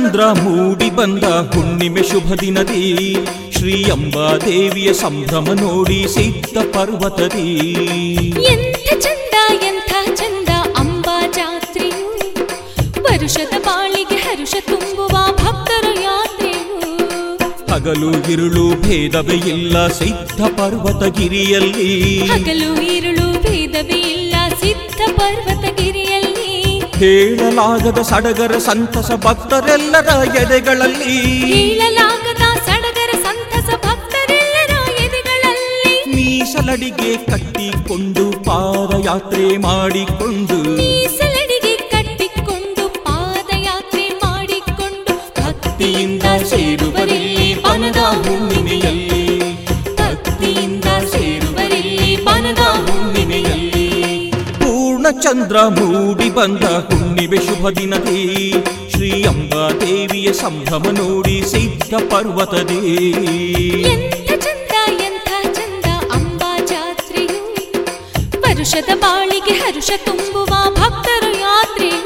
ಚಂದ್ರ ಮೂಡಿ ಬಂದ ಹುಣ್ಣಿಮೆ ಶುಭ ದಿನದಿ ಶ್ರೀ ಅಂಬಾದೇವಿಯ ಸಂಭ್ರಮ ನೋಡಿ ಸಿದ್ಧ ಪರ್ವತದಿ ಎಂಥ ಚಂದ ಎಂಥ ಚಂದ ಅಂಬಾ ಜಾತ್ರೆಯು ವರುಷದ ಬಾಳಿಗೆ ಹರುಷ ತುಂಬುವ ಭಕ್ತರ ಯಾತ್ರೆಯು ಹಗಲು ಇರುಳು ಭೇದವೇ ಇಲ್ಲ ಸಿದ್ಧ ಪರ್ವತಗಿರಿಯಲ್ಲಿ ಹಗಲು ಇರುಳು ಭೇದವೇ ಇಲ್ಲ ಸಿದ್ಧ ಪರ್ವತಗಿರಿಯಲ್ಲಿ ಹೇಳಲಾಗದ ಸಡಗರ ಸಂತಸ ಭಕ್ತರೆಲ್ಲರ ಎದೆಗಳಲ್ಲಿ ಹೇಳಲಾಗದ ಸಡಗರ ಸಂತಸ ಭಕ್ತರೆಲ್ಲರ ಎದೆಗಳಲ್ಲಿ ಮೀಸಲಡಿಗೆ ಕಟ್ಟಿಕೊಂಡು ಪಾದಯಾತ್ರೆ ಮಾಡಿಕೊಂಡು ಮೀಸಲಡಿಗೆ ಕಟ್ಟಿಕೊಂಡು ಪಾದಯಾತ್ರೆ ಮಾಡಿಕೊಂಡು ಭಕ್ತಿಯಿಂದ ಸೇರುವರಿಲ್ಲಿ ಬನದ ಹುಣ್ಣಿಮೆಯಲ್ಲಿ ಭಕ್ತಿಯಿಂದ ಸೇರುವರಿಲ್ಲಿ ಬನದ ಹುಣ್ಣಿಮೆಯಲ್ಲಿ ಪೂರ್ಣ ಚಂದ್ರ ಮೂಡಿ ಬಂದ ಹುಣ್ಣಿಮೆ ಶುಭ ದಿನದಿ ಶ್ರೀ ಅಂಬಾದೇವಿಯ ಸಂಭ್ರಮ ನೋಡಿ ಸಿದ್ಧ ಪರ್ವತದೇ ಎಂಥ ಚಂದ ಎಂಥ ಚಂದ ಅಂಬಾ ಜಾತ್ರೆಯು ವರುಷದ ಬಾಳಿಗೆ ಹರುಷ ತುಂಬುವ ಭಕ್ತರ ಯಾತ್ರೆಯು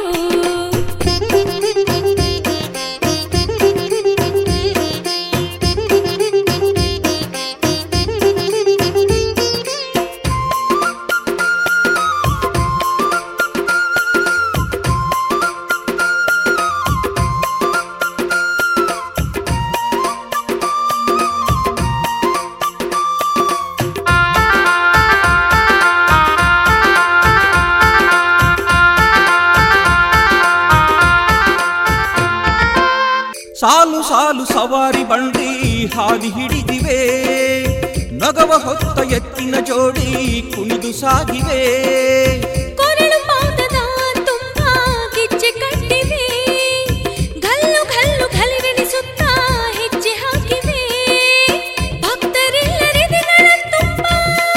ಸಾಲು ಸಾಲು ಸವಾರಿ ಬಂಡಿ ಹಾದಿ ಹಿಡಿದಿವೆ ನಗವ ಹೊತ್ತ ಎತ್ತಿನ ಜೋಡಿ ಕುಣಿದು ಸಾಗಿವೆ ಕೊರಳು ಪಾದದ ತುಂಬ ಗೆಜ್ಜೆ ಕಟ್ಟಿವೆ ಗಲ್ಲು ಗಲ್ಲು ಗಲಿರೆನಿಸುತ್ತ ಹೆಜ್ಜೆ ಹಾಕಿವೆ ಭಕ್ತರೆಲ್ಲರೆದೆಗಳ ತುಂಬ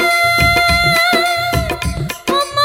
ಅಮ್ಮ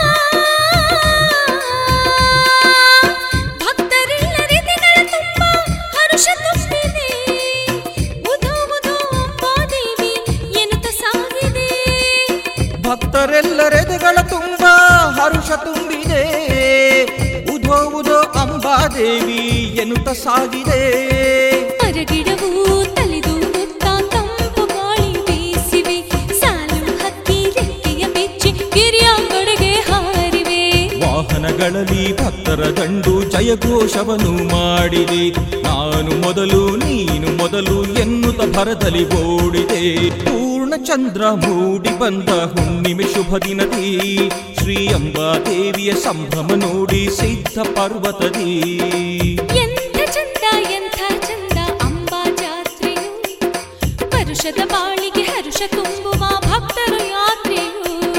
ಭಕ್ತರೆಲ್ಲರೆದೆಗಳ ತುಂಬ ಹರುಷ ತುಂಬಿದೆ ಉಧೋ ಉಧೋ ಅಂಬಾದೇವಿ ಎನ್ನುತ್ತ ಸಾಗಿದೆ ಭಕ್ತರೆಲ್ಲರೆದೆಗಳ ತುಂಬ ಹರುಷ ತುಂಬಿದೆ ಉಧೋ ಉಧೋ ಅಂಬಾದೇವಿ ಎನ್ನುತ್ತ ಸಾಗಿದೆ ಮರಗಿಡವು ತಲೆದು ಮುತ್ತ ತಂಪು ಗಾಳಿ ಬೀಸಿವೆ ಸಾಲು ಹಕ್ಕಿ ರೆಕ್ಕೆಯ ಬೆಚ್ಚಿ ಗಿರಿಯ ಕಡೆಗೆ ಹಾರಿವೆ ವಾಹನಗಳಲ್ಲಿ ಭಕ್ತರ ದಂಡು ಜಯಘೋಷವನ್ನು ಮಾಡಿದೆ ನಾನು ಮೊದಲು ನೀನು ಮೊದಲು ಎನ್ನುತ್ತ ಭರದಲ್ಲಿ ಓಡಿದೆ ಪೂರ್ಣ ಚಂದ್ರ ಮೂಡಿ ಬಂದ ಹುಣ್ಣಿಮೆ ಶುಭ ದಿನದಿ ಶ್ರೀ ಅಂಬಾದೇವಿಯ ಸಂಭ್ರಮ ನೋಡಿ ಸಿದ್ಧ ಪರ್ವತದಿ ಎಂಥ ಚಂದ ಎಂಥ ಚಂದ ಅಂಬಾ ಜಾತ್ರೆಯು ಪರುಷದ ಬಾಳಿಗೆ ಹರುಷ ತುಂಬುವ ಭಕ್ತರ ಯಾತ್ರೆಯು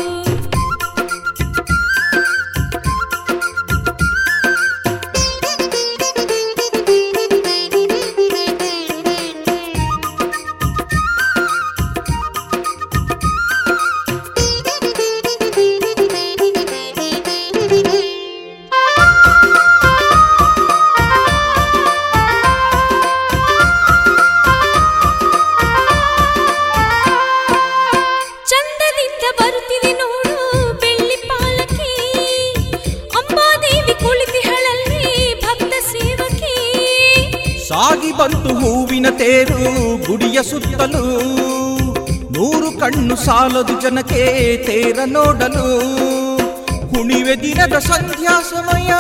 ಚಂದದಿಂದ ಬರುತ್ತಿದೆ ನೋಡು ಬೆಳ್ಳಿ ಪಾಲಕಿ ಅಂಬಾದೇವಿ ಕುಳಿತಿಹಳಲ್ಲಿ ಭಕ್ತ ಸೇವಕಿ ಸಾಗಿ ಬಂತು ಹೂವಿನ ತೇರು ಗುಡಿಯ ಸುತ್ತಲೂ ನೂರು ಕಣ್ಣು ಸಾಲದು ಜನಕ್ಕೆ ತೇರ ನೋಡಲು ಹುಣಿವೆ ದಿನದ ಸಂಧ್ಯಾ ಸಮಯ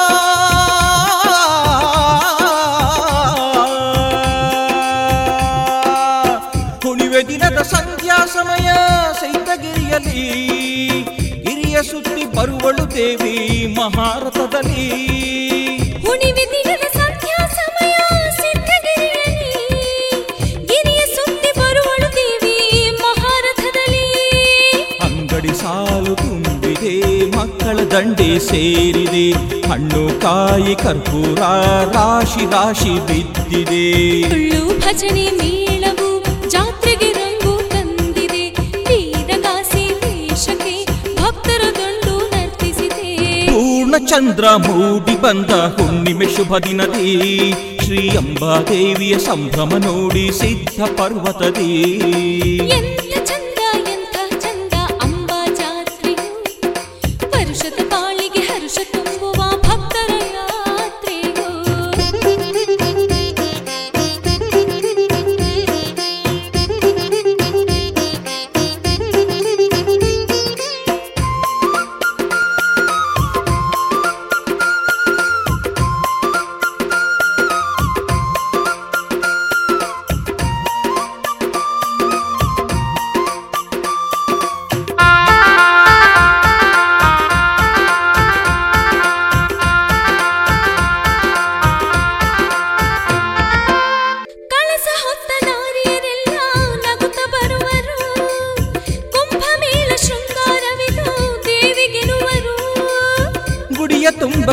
ಹುಣಿವೆ ದಿನದ ಸಂಧ್ಯಾ ಸಮಯ ಸೈತಗಿರಿಯಲಿ ಗಿರಿಯ ಸುತ್ತಿ ಬರುವಳು ದೇವಿ ಮಹಾರಥದಲ್ಲಿ ಹುಣಿವೆ ದಿನದ ಸಂಧ್ಯಾ ಸಮಯ ಸಿದ್ಧಗಿರಿಯಲ್ಲಿ ಗಿರಿಯ ಸುತ್ತಿ ಬರುವಳು ದೇವಿ ಮಹಾರಥದಲ್ಲಿ ಅಂಗಡಿ ಸಾಲು ತುಂಬಿದೆ ಮಕ್ಕಳ ದಂಡೆ ಸೇರಿದೆ ಹಣ್ಣು ಕಾಯಿ ಕರ್ಪೂರ ರಾಶಿ ರಾಶಿ ಬಿದ್ದಿದೆ ಸುಳ್ಳು ಭಜನೆ ಮೇಳವು ಜಾತ್ರೆಗೆ ರಂಗು ತಂದಿದೆ ವೀರಗಾಸಿ ವೇಷಕ್ಕೆ ಭಕ್ತರ ದಂಡು ನರ್ತಿಸಿದೆ ಪೂರ್ಣ ಚಂದ್ರ ಮೂಡಿ ಬಂದ ಹುಣ್ಣಿಮೆ ಶುಭ ದಿನದಿ ಶ್ರೀ ಅಂಬಾದೇವಿಯ ಸಂಭ್ರಮ ನೋಡಿ ಸಿದ್ಧ ಪರ್ವತದಿ ಎಂಥ ಚಂದ ಎಂಥ ಚಂದ ಅಂಬಾ ಜಾತ್ರೆಯು ಪರುಷದ ಬಾಳಿಗೆ ಹರುಷ ತುಂಬುವ ಭಕ್ತರ ಯಾತ್ರೆಯು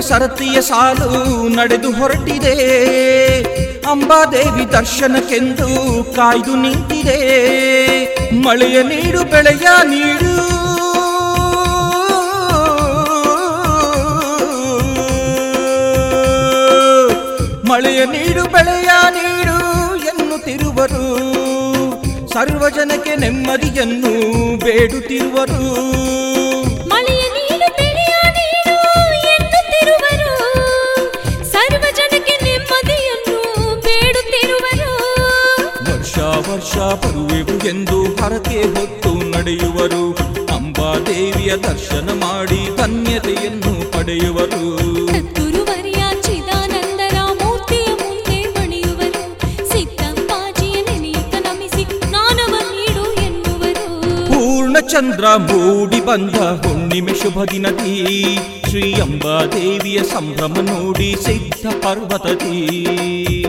ಸರತಿಯ ಸಾಲು ನಡೆದು ಹೊರಟಿದೆ ಅಂಬಾದೇವಿ ದರ್ಶನಕ್ಕೆಂದು ಕಾಯ್ದು ನಿಂತಿದೆ ಮಳೆಯ ನೀಡು ಬೆಳೆಯ ನೀಡು ಮಳೆಯ ನೀಡು ಬೆಳೆಯ ನೀಡು ಎನ್ನುತ್ತಿರುವರು ಸರ್ವ ಜನಕ್ಕೆ ನೆಮ್ಮದಿಯನ್ನು ಬೇಡುತ್ತಿರುವರು ಮಳೆಯ ನೀಡು ಬೆಳೆಯ ನೀಡು ಎನ್ನುತ್ತಿರುವರು ಸರ್ವ ಜನಕ್ಕೆ ನೆಮ್ಮದಿಯನ್ನು ಬೇಡುತ್ತಿರುವರು ವರ್ಷ ವರ್ಷ ಬರುವೆವು ಎಂದು ಹರಕೆ ಹೊತ್ತು ನಡೆಯುವರು ಅಂಬಾದೇವಿಯ ದರ್ಶನ ಮಾಡಿ ಧನ್ಯತೆಯನ್ನು ಪಡೆಯುವರು ಸದ್ಗುರುವರ್ಯ ಚಿದಾನಂದರ ಮೂರ್ತಿಯ ಮುಂದೆ ಮಣಿಯುವರು ಸಿದ್ದಪ್ಪಾಜಿಯ ನೆನೆಯುತ್ತ ನಮಿಸಿ ಜ್ಞಾನವ ನೀಡು ಎನ್ನುವರು ಪೂರ್ಣಚಂದ್ರ ಮೂಡಿ ಬಂದ ಹುಣ್ಣಿಮೆ ಶುಭ ದಿನದಿ ಶ್ರೀ ಅಂಬಾದೇವಿಯ ಸಂಭ್ರಮ ನೋಡಿ ಸಿದ್ಧ ಪರ್ವತದಿ